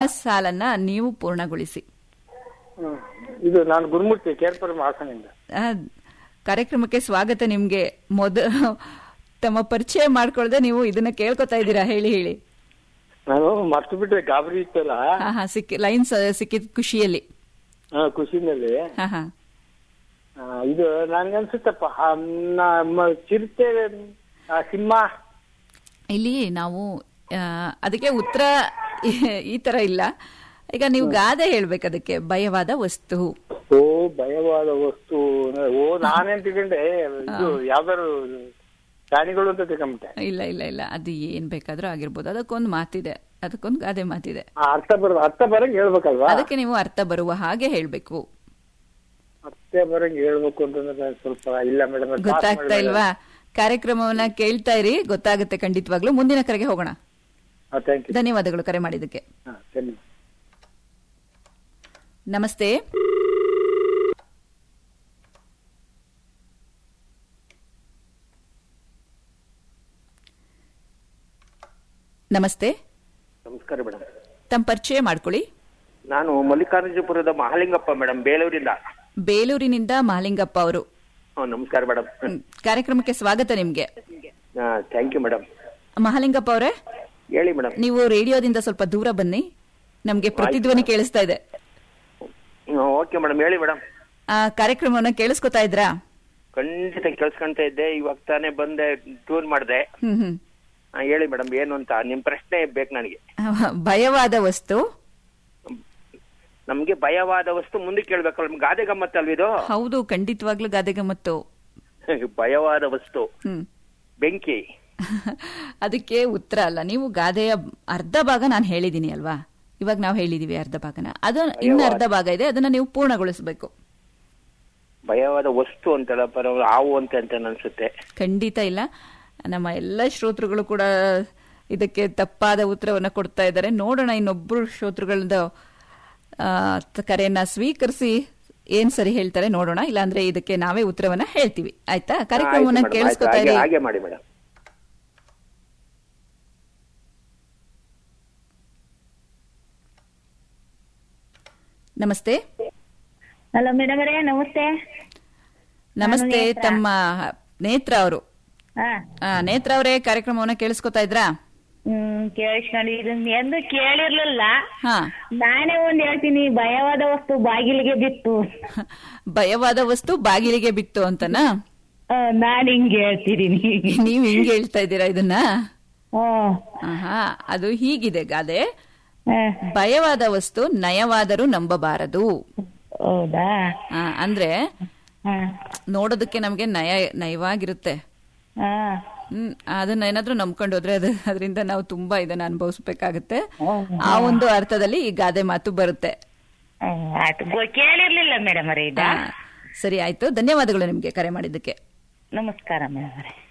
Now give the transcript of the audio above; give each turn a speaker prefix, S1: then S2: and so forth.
S1: ಸಾಲನ್ನ ನೀವು ಪೂರ್ಣಗೊಳಿಸಿ
S2: ಹ್ಮ್. ಇದು ನಾನು ಗುರುಮೂರ್ತಿ ಕೇರ್ಪುರಂ ಹಾಸನಿಂದ
S1: ಆ, ಕಾರ್ಯಕ್ರಮಕ್ಕೆ ಸ್ವಾಗತ ನಿಮ್ಗೆ ಮೊದ ತಮ್ಮ ಪರಿಚಯ ಮಾಡ್ಕೊಳ್ದೆ ನೀವು ಇದನ್ನ ಕೇಳ್ಕೊತಾ ಇದ್ದೀರಾ ಹೇಳಿ ಹೇಳಿ
S2: ನಾನು ಮರ್ತು ಬಿಟ್ಟೆ ಗಾಬರಿ ಇತ್ತಲ್ಲ
S1: ಹಾ ಹಾ ಸಿಕ್ಕಿ ಲೈನ್ಸ್ ಸಿಕ್ಕಿದ ಖುಷಿಯಲ್ಲಿ
S2: ಆ, ಖುಷಿನಲ್ಲಿ
S1: ಹಾ ಹಾ
S2: ಆ, ಇದು ನನ್ಗನ್ಸುತ್ತಪ್ಪ ಆ, ನಮ್ಮ ಚಿರತೆ ಆ, ಸಿಂಹ
S1: ಇಲ್ಲಿ ನಾವು ಆ, ಅದಕ್ಕೆ ಉತ್ತರ ಈ ತರ ಇಲ್ಲ ಈಗ ನೀವು ಗಾದೆ ಹೇಳ್ಬೇಕು ಅದಕ್ಕೆ ಭಯವಾದ ವಸ್ತು
S2: ಓ ಭಯವಾದ ವಸ್ತು ಓ ನಾನೇನ್ ತಿಳ್ಕೊಂಡೆ ಇದು ಯಾವ್ದಾರು ಪ್ರಾಣಿಗಳು ಅಂತ ತಿಳ್ಕೊಂಬಿಟ್ಟೆ
S1: ಇಲ್ಲ ಇಲ್ಲ ಇಲ್ಲ ಅದು ಏನ್ ಬೇಕಾದ್ರೂ ಆಗಿರ್ಬೋದು ಅದಕ್ಕೊಂದು ಮಾತಿದೆ ಅದಕ್ಕೊಂದು ಗಾದೆ ಮಾತಿದೆ
S2: ಆ, ಅರ್ಥ ಬರ ಅರ್ಥ ಬರಂಗ್ ಹೇಳ್ಬೇಕಲ್ವಾ
S1: ಅದಕ್ಕೆ ನೀವು ಅರ್ಥ ಬರುವ ಹಾಗೆ ಹೇಳ್ಬೇಕು
S2: ಅರ್ಥ ಬರಂಗ್ ಹೇಳ್ಬೇಕು ಅಂತಂದ್ರೆ ನಾನ್ ಸ್ವಲ್ಪ ಇಲ್ಲ ಮೇಡಮ್
S1: ಗೊತ್ತಾಗ್ತಾ ಇಲ್ವಾ ಕಾರ್ಯಕ್ರಮವನ್ನ ಕೇಳ್ತಾ ಇರಿ ಗೊತ್ತಾಗುತ್ತೆ ಖಂಡಿತವಾಗ್ಲೂ ಮುಂದಿನ ಕರೆಗೆ ಹೋಗೋಣ
S2: ಥ್ಯಾಂಕ್ ಯು
S1: ಧನ್ಯವಾದಗಳು ಕರೆ ಮಾಡಿದ್ದಕ್ಕೆ
S2: ಹಾ ಸರಿ
S1: ನಮಸ್ತೆ ನಮಸ್ತೆ
S3: ನಮಸ್ಕಾರ ಮೇಡಮ್
S1: ತಮ್ಮ ಪರಿಚಯ ಮಾಡ್ಕೊಳ್ಳಿ
S3: ನಾನು ಮಲ್ಲಿಕಾರ್ಜುನಪುರದ ಮಹಾಲಿಂಗಪ್ಪ ಮೇಡಮ್ ಬೇಲೂರಿಂದ
S1: ಬೇಲೂರಿನಿಂದ ಮಹಾಲಿಂಗಪ್ಪ ಅವರು
S3: ಹ್ಮ್, ನಮಸ್ಕಾರ ಮೇಡಮ್
S1: ಹ್ಮ್, ಕಾರ್ಯಕ್ರಮಕ್ಕೆ ಸ್ವಾಗತ ನಿಮ್ಗೆ
S3: ಥ್ಯಾಂಕ್ ಯು ಮೇಡಮ್
S1: ಮಹಾಲಿಂಗಪ್ಪ ಅವರೇ
S3: ಹೇಳಿ ಮೇಡಮ್
S1: ನೀವು ರೇಡಿಯೋದಿಂದ ಸ್ವಲ್ಪ ದೂರ ಬನ್ನಿ ನಮ್ಗೆ ಪ್ರತಿಧ್ವನಿ ಕೇಳಿಸ್ತಾ ಇದೆ
S3: ಓಕೆ ಮೇಡಮ್ ಹೇಳಿ ಮೇಡಮ್
S1: ಆ ಕಾರ್ಯಕ್ರಮವನ್ನ ಕೇಳಿಸ್ಕೊತಾ ಇದ್ರಾ
S3: ಖಂಡಿತ ಕೇಳಿಸ್ಕೊಂತ ಇದ್ದೆ ಇವಾಗ ತಾನೇ ಬಂದೆ ಟ್ಯೂನ್ ಮಾಡಿದೆ
S1: ಹ್ಮ್ ಹ್ಮ್
S3: ಹೇಳಿ ಮೇಡಮ್ ಏನು ಅಂತ ನಿಮ್ ಪ್ರಶ್ನೆ ಬೇಕು ನನಗೆ
S1: ಭಯವಾದ ವಸ್ತು
S3: ನಮ್ಗೆ ಭಯವಾದ ವಸ್ತು ಮುಂದಕ್ಕೆ ಕೇಳ್ಬೇಕಲ್ಲ ಗಾದೆ ಗಮ್ಮತ್ತಲ್ವಿದು
S1: ಹೌದು ಖಂಡಿತವಾಗ್ಲೂ ಗಾದೆಗೆ ಮತ್ತು
S3: ಭಯವಾದ ವಸ್ತು
S1: ಹ್ಮ್
S3: ಬೆಂಕಿ
S1: ಅದಕ್ಕೆ ಉತ್ತರ ಅಲ್ಲ ನೀವು ಗಾದೆಯ ಅರ್ಧ ಭಾಗ ನಾನು ಹೇಳಿದೀನಿ ಅಲ್ವಾ ಇವಾಗ ನಾವು ಹೇಳಿದೀವಿ ಅರ್ಧ ಭಾಗನ ಅದು ಇನ್ನು ಅರ್ಧ ಭಾಗ ಇದೆ ಅದನ್ನ ನೀವು ಪೂರ್ಣಗೊಳಿಸಬೇಕು
S3: ಭಯವಾದ ವಸ್ತು ಅಂತಲ್ಲ ಪರ ಹಾವು ಅಂತ ಅಂತ ಅನ್ಸುತ್ತೆ
S1: ಖಂಡಿತ ಇಲ್ಲ ನಮ್ಮ ಎಲ್ಲ ಶ್ರೋತೃಗಳು ಕೂಡ ಇದಕ್ಕೆ ತಪ್ಪಾದ ಉತ್ತರವನ್ನ ಕೊಡ್ತಾ ಇದ್ದಾರೆ ನೋಡೋಣ ಇನ್ನೊಬ್ರು ಶ್ರೋತೃಗಳದ ಆ, ತ- ಕರೆಯನ್ನ ಸ್ವೀಕರಿಸಿ ಏನ್ ಸರಿ ಹೇಳ್ತಾರೆ ನೋಡೋಣ ಇಲ್ಲಾಂದ್ರೆ ಇದಕ್ಕೆ ನಾವೇ ಉತ್ತರವನ್ನ ಹೇಳ್ತೀವಿ ಆಯ್ತಾ ಕಾರ್ಯಕ್ರಮವನ್ನ
S3: ಆಯ್ತು madam, ಆಯ್ತು.
S1: ಕೇಳಿಸ್ಕೊತಾ
S3: ಹಾಗೆ
S1: ಇರಿ
S3: ಹಾಗೆ ಮಾಡಿ ಮೇಡಮ್
S1: ನಮಸ್ತೆ
S4: ಹಲೋ ಮೇಡಮ್ ಅವರೇ ನಮಸ್ತೆ
S1: ನಮಸ್ತೆ
S4: ನೇತ್ರ.
S1: ತಮ್ಮ ನೇತ್ರ ಅವರು
S4: ಹಾ
S1: ನೇತ್ರ ಅವರೇ ಕಾರ್ಯಕ್ರಮವನ್ನ ಕೇಳಿಸ್ಕೊತಾ ಇದ್ರಾ
S4: ಹ್ಮ್ ಕೇಳಿಸ್ಕೊಂಡಿದ್ದೀನಿ ಎಂದು ಕೇಳಿರ್ಲಿಲ್ಲ
S1: ಹಾ
S4: ನಾನೇ ಒಂದ್ ಹೇಳ್ತೀನಿ ಭಯವಾದ ವಸ್ತು ಬಾಗಿಲಿಗೆ ಬಿತ್ತು
S1: ಭಯವಾದ ವಸ್ತು ಬಾಗಿಲಿಗೆ ಬಿತ್ತು ಅಂತನಾ
S4: ಆ, ನಾನ್ ಹಿಂಗ್ ಹೇಳ್ತಿದೀನಿ
S1: ನೀವ್ ಹಿಂಗ್ ಹೇಳ್ತಾ ಇದ್ದೀರಾ ಇದನ್ನ
S4: ಹ್ಮ್
S1: ಆಹಾ ಅದು ಹೀಗಿದೆ ಗಾದೆ
S4: ಆ,
S1: ಭಯವಾದ ವಸ್ತು ನಯವಾದರೂ ನಂಬಬಾರದು
S4: ಹೌದಾ
S1: ಆ, ಅಂದ್ರೆ
S4: ಹಾ
S1: ನೋಡೋದಕ್ಕೆ ನಮ್ಗೆ ನಯ ನಯವಾಗಿರುತ್ತೆ
S4: ಹಾ
S1: ಹ್ಮ್ ಅದನ್ನ ಏನಾದ್ರೂ ನಂಬ್ಕೊಂಡು ಹೋದ್ರೆ ಅದು ಅದರಿಂದ ನಾವು ತುಂಬಾ ಇದನ್ನ ಅನುಭವಿಸ್ಬೇಕಾಗತ್ತೆ ಆ ಒಂದು ಅರ್ಥದಲ್ಲಿ ಈ ಗಾದೆ ಮಾತು ಬರುತ್ತೆ
S4: ಹ್ಮ್, ಆಯ್ತು ಗೊ- ಕೇಳಿರ್ಲಿಲ್ಲ ಮೇಡಮ್ ಅವರೇ ಇದ
S1: ಆ, ಸರಿ ಆಯ್ತು ಧನ್ಯವಾದಗಳು ನಿಮ್ಗೆ ಕರೆ ಮಾಡಿದ್ದಕ್ಕೆ
S4: ನಮಸ್ಕಾರ ಮೇಡಮ್ ಅವರೇ